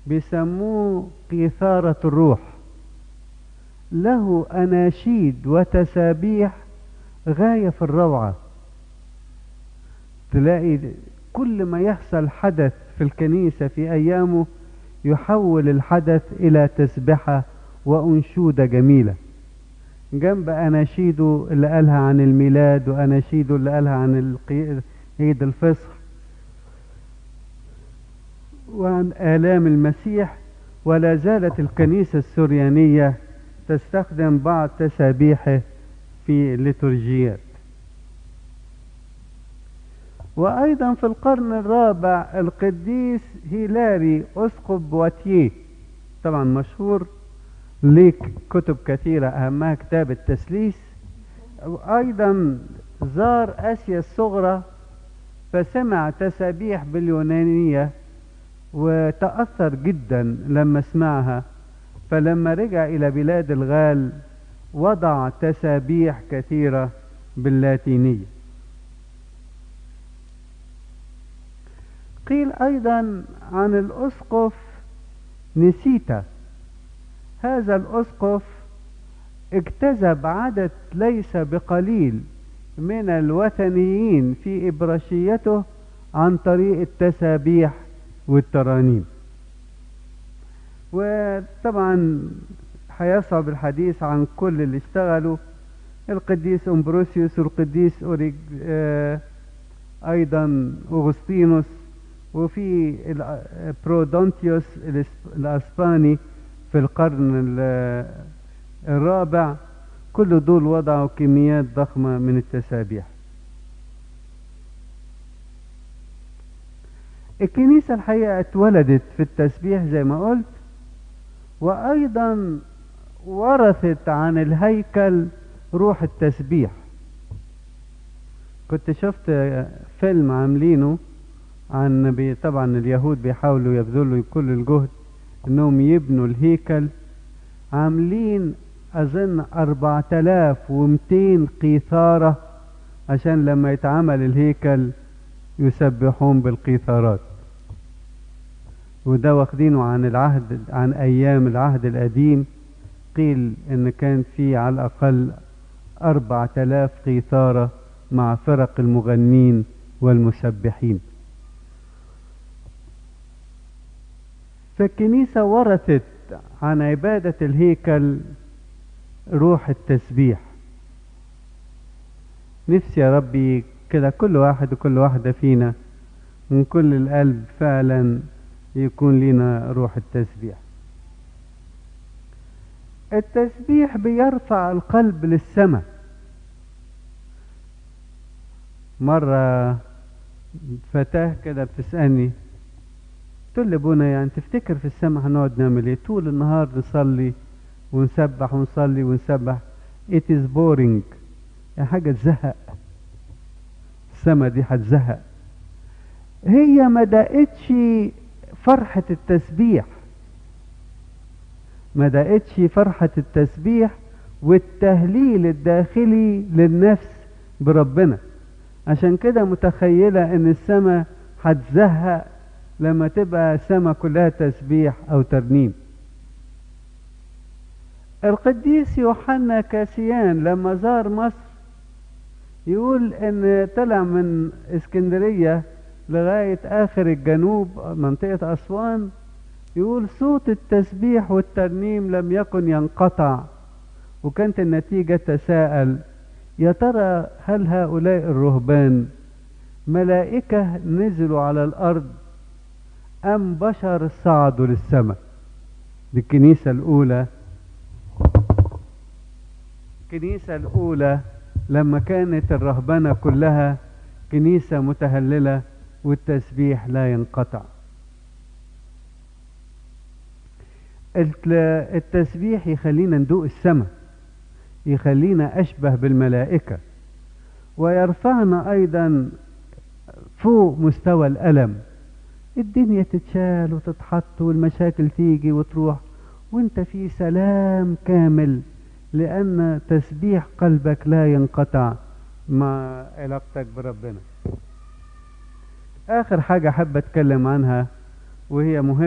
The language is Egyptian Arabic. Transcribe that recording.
بيسموه قيثارة الروح له أناشيد وتسابيح غاية في الروعة تلاقي كل ما يحصل حدث في الكنيسة في أيامه يحول الحدث إلى تسبحة وأنشودة جميلة جنب أناشيده اللي قالها عن الميلاد وأناشيده اللي قالها عن عيد الفصح وعن آلام المسيح ولا زالت الكنيسة السريانية تستخدم بعض تسابيحه في الليتورجيات وأيضا في القرن الرابع القديس هيلاري أسقف بواتيه طبعا مشهور ليه كتب كثيرة أهمها كتاب التسليس أيضا زار آسيا الصغرى فسمع تسابيح باليونانية وتأثر جدا لما سمعها فلما رجع إلى بلاد الغال وضع تسابيح كثيرة باللاتينية قيل أيضا عن الأسقف نسيتا هذا الأسقف اجتذب عدد ليس بقليل من الوثنيين في إبراشيته عن طريق التسابيح والترانيم وطبعا هيصعب الحديث عن كل اللي اشتغلوا القديس امبروسيوس والقديس أوريج آه ايضا اغسطينوس وفي برودونتيوس الاسباني في القرن الرابع كل دول وضعوا كميات ضخمة من التسابيح الكنيسة الحقيقة اتولدت في التسبيح زي ما قلت وأيضا ورثت عن الهيكل روح التسبيح كنت شفت فيلم عاملينه عن بي طبعا اليهود بيحاولوا يبذلوا كل الجهد انهم يبنوا الهيكل عاملين اظن 4200 قيثارة عشان لما يتعمل الهيكل يسبحون بالقيثارات وده واخدينه عن العهد عن ايام العهد القديم قيل ان كان في على الاقل 4000 قيثارة مع فرق المغنين والمسبحين فالكنيسة ورثت عن عبادة الهيكل روح التسبيح نفسي يا ربي كده كل واحد وكل واحدة فينا من كل القلب فعلا يكون لنا روح التسبيح التسبيح بيرفع القلب للسماء مرة فتاة كده بتسألني تقول لي ابونا يعني تفتكر في السماء هنقعد نعمل ايه طول النهار نصلي ونسبح ونصلي ونسبح it is boring يعني حاجة تزهق السماء دي هتزهق هي ما دقتش فرحة التسبيح ما دقتش فرحة التسبيح والتهليل الداخلي للنفس بربنا عشان كده متخيلة ان السماء هتزهق لما تبقى سما كلها تسبيح او ترنيم القديس يوحنا كاسيان لما زار مصر يقول ان طلع من اسكندرية لغاية اخر الجنوب منطقة اسوان يقول صوت التسبيح والترنيم لم يكن ينقطع وكانت النتيجة تساءل يا ترى هل هؤلاء الرهبان ملائكة نزلوا على الأرض أم بشر صعدوا للسماء دي الكنيسة الأولى الكنيسة الأولى لما كانت الرهبنة كلها كنيسة متهللة والتسبيح لا ينقطع التسبيح يخلينا ندوق السماء يخلينا أشبه بالملائكة ويرفعنا أيضا فوق مستوى الألم الدنيا تتشال وتتحط والمشاكل تيجي وتروح وانت في سلام كامل لأن تسبيح قلبك لا ينقطع مع علاقتك بربنا آخر حاجة حابة أتكلم عنها وهي مهمة